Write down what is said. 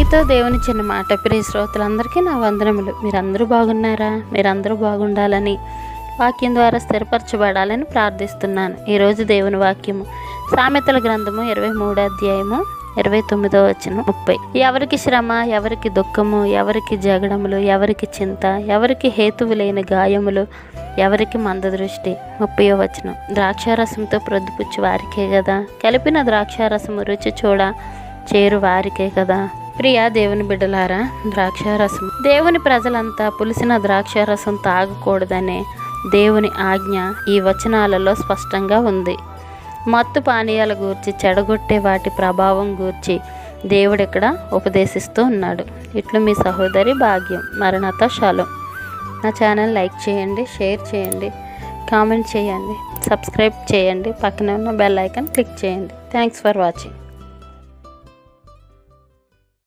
మీతో దేవుని చిన్న మాట ప్రియ శ్రోతలందరికీ నా వందనములు మీరందరూ బాగున్నారా మీరందరూ బాగుండాలని వాక్యం ద్వారా స్థిరపరచబడాలని ప్రార్థిస్తున్నాను ఈరోజు దేవుని వాక్యము సామెతల గ్రంథము ఇరవై మూడో అధ్యాయము ఇరవై తొమ్మిదో వచ్చిన ముప్పై ఎవరికి శ్రమ ఎవరికి దుఃఖము ఎవరికి జగడములు ఎవరికి చింత ఎవరికి హేతువు లేని గాయములు ఎవరికి మందదృష్టి ముప్పయో వచనం ద్రాక్షారసంతో ప్రొద్దుపుచ్చు వారికే కదా కలిపిన ద్రాక్షారసము రుచి చూడ చేరు వారికే కదా ప్రియా దేవుని బిడ్డలారా ద్రాక్షారసం దేవుని ప్రజలంతా పులిసిన ద్రాక్షారసం తాగకూడదనే దేవుని ఆజ్ఞ ఈ వచనాలలో స్పష్టంగా ఉంది మత్తు పానీయాల గూర్చి చెడగొట్టే వాటి ప్రభావం గూర్చి దేవుడు ఇక్కడ ఉపదేశిస్తూ ఉన్నాడు ఇట్లు మీ సహోదరి భాగ్యం మరణత షాలం నా ఛానల్ లైక్ చేయండి షేర్ చేయండి కామెంట్ చేయండి సబ్స్క్రైబ్ చేయండి పక్కన ఉన్న బెల్ ఐకాన్ క్లిక్ చేయండి థ్యాంక్స్ ఫర్ వాచింగ్